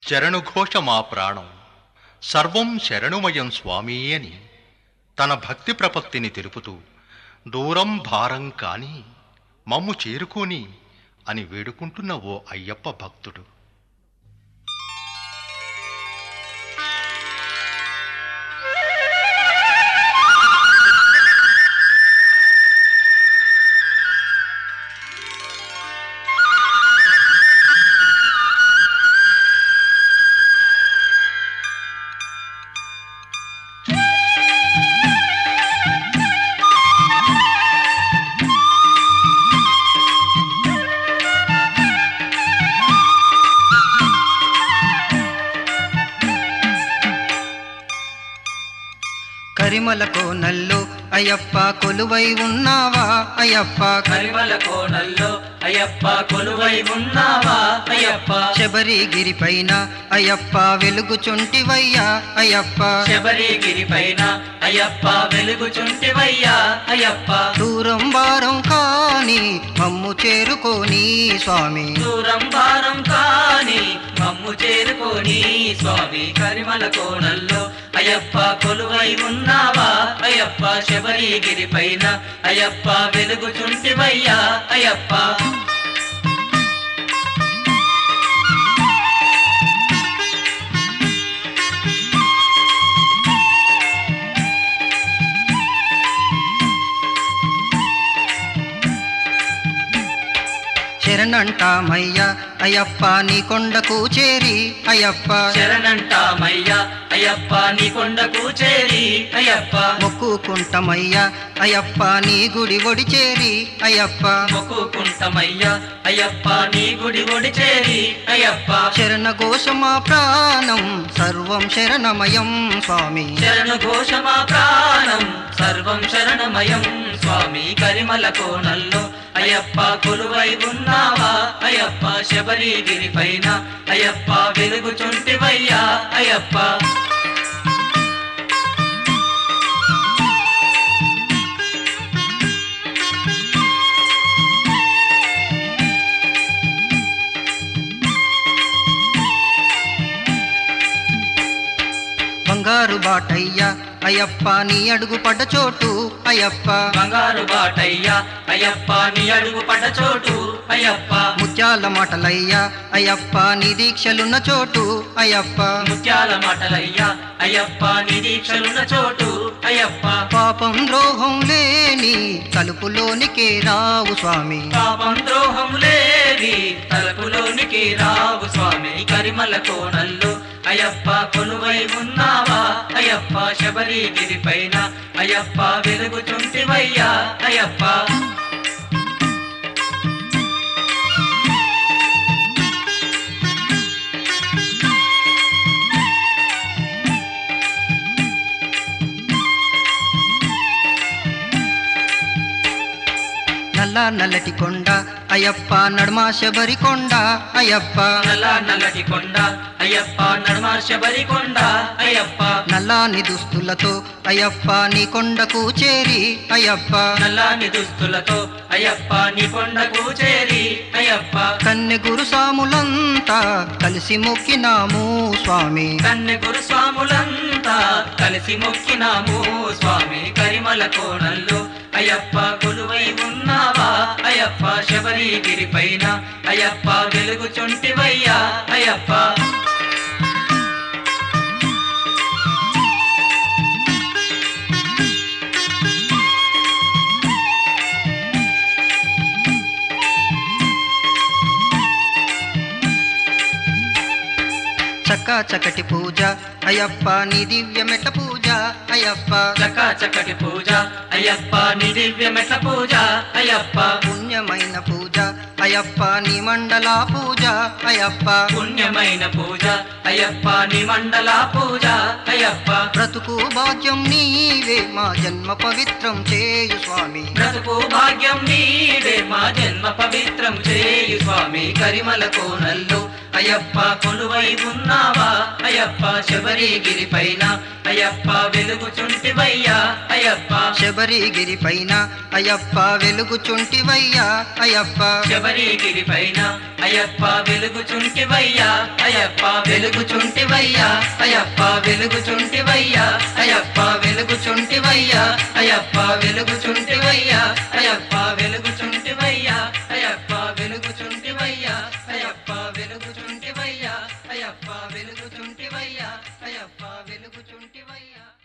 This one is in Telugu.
శరణుఘోష మా ప్రాణం సర్వం శరణుమయం స్వామి అని తన భక్తి ప్రపత్తిని తెలుపుతూ దూరం భారం కాని మమ్ము చేరుకోని అని వేడుకుంటున్న ఓ అయ్యప్ప భక్తుడు కరిమల కోనల్లో అయ్యప్ప కొలువై ఉన్నావా అయ్యప్ప కరిమల కోణల్లో అయ్యప్ప కొలువై ఉన్నావా అయ్యప్ప శబరిగిరి పైన అయ్యప్ప వెలుగుచుంటివయ్యా అయ్యప్ప శబరిగిరి పైన అయ్యప్ప వెలుగుచుంటివయ్యా అయ్యప్ప దూరం భారం కాని మమ్ము చేరుకోని స్వామి దూరం భారం కాని మమ్ము చేరుకోని స్వామి కరిమల కోణల్లో అయ్యప్ప కొలువై ఉన్నావా అయ్యప్ప శబరిగిరి పైన అయ్యప్ప వెలుగుచుంటివయ్యా అయ్యప్ప శరణంటామయ్యా అయ్యప్ప నీ కొండకు చేరి అయ్యప్ప శరణంటామయ్యా అయ్యప్ప నీ కొండకు చేరి అయ్యప్ప మొక్కుకుంటమయ్యా అయ్యప్ప నీ గుడి ఒడి చేరి అయ్యప్ప మొక్కుకుంటమయ్యా అయ్యప్ప నీ గుడి ఒడి చేరి అయ్యప్ప శరణ ఘోషమా ప్రాణం సర్వం శరణమయం స్వామి శరణు ఘోషమా ప్రాణం సర్వం శరణమయం స్వామి కరిమల కోణల్లో అయ్యప్ప కొలువై ఉన్నావా అయ్యప్ప శబరిగిరి పైన అయ్యప్ప వెలుగుచుంటివయ్యా అయ్యప్ప బంగారు బాటయ్యా అయ్యప్ప నీ అడుగు పడ్డ చోటు అయ్యప్ప బంగారు బాటయ్యా అయ్యప్ప నీ అడుగు పడ్డ చోటు అయ్యప్ప ముత్యాల మాటలయ్యా అయ్యప్ప నీ దీక్షలున్న చోటు అయ్యప్ప ముత్యాల మాటలయ్యా అయ్యప్ప నీ దీక్షలున్న చోటు అయ్యప్ప పాపం ద్రోహం లేని తలుపులోనికే రావు స్వామి పాపం ద్రోహం లేవి తలుపులోనికి రావు స్వామి కరిమల కోణల్లో అయ్యప్ప కొలువై ఉన్నావా అయ్యప్ప శబరిగిరి పైన అయ్యప్ప వెలుగుచుంటివయ్యా అయ్యప్ప నల్ల నల్లటి కొండ అయ్యప్ప నడుమా శబరి కొండ అయ్యప్ప నల్ల నల్లటి కొండ అయ్యప్ప నడుమ శబరి కొండ అయ్యప్ప నల్లాని దుస్తులతో అయ్యప్ప నీ కొండకు చేరి అయ్యప్ప నల్లాని దుస్తులతో అయ్యప్ప నీ కొండకు చేరి అయ్యప్ప కన్నె గురు సాములంతా కలిసి మొక్కినాము స్వామి కన్నె గురుస్వాములంతా కలిసి మొక్కినాము స్వామి కరిమల కోణల్లో అయ్యప్ప కొలువై ఉన్నావా అయ్యప్ప శబరిగిరి పైన అయ్యప్ప వెలుగుచుంటివయ్యా అయ్యప్ప చక్క చకటి పూజ అయ్యప్ప నీ దివ్య మెట్ట పూజ అయ్యప్ప చకా చక్కటి పూజ అయ్యప్ప నీ దివ్యమెట్ల పూజ అయ్యప్ప పుణ్యమైన పూజ అయ్యప్ప నీ మండల పూజ అయ్యప్ప పుణ్యమైన పూజ అయ్యప్ప నీ మండల పూజ అయ్యప్ప బ్రతుకు భాగ్యం నీవే మా జన్మ పవిత్రం చేయు స్వామి బ్రతుకు భాగ్యం నీవే మా జన్మ పవిత్రం చేయు స్వామి కరిమల కోనల్లో అయ్యప్ప కొలువై ఉన్నావా అయ్యప్ప శబరిగిరి పైన అయ్యప్ప వెలుగుచుంటివయ్యా అయ్యప్ప శబరిగిరి పైన అయ్యప్ప వెలుగుచుంటివయ్యా అయ్యప్ప శబరిగిరి పైన అయ్యప్ప వెలుగుచుంటివయ్యా అయ్యప్ప వెలుగుచుంటివయ్యా అయ్యప్ప వెలుగుచుంటివయ్యా అయ్యప్ప వెలుగుచుంటివయ్యా అయ్యప్ప వెలుగుచుంటివయ్యా అయ్యప్ప వెలుగుచుంటివయ్యా అయ్యప్ప వెలుగుచుంటివయ్యా అయ్యప్ప వెలుగుచుంటివయ్యా అయ్యప్ప వెలుగుచుంటివయ్యా అయ్యప్ప వెలుగుచుంటివయ్యా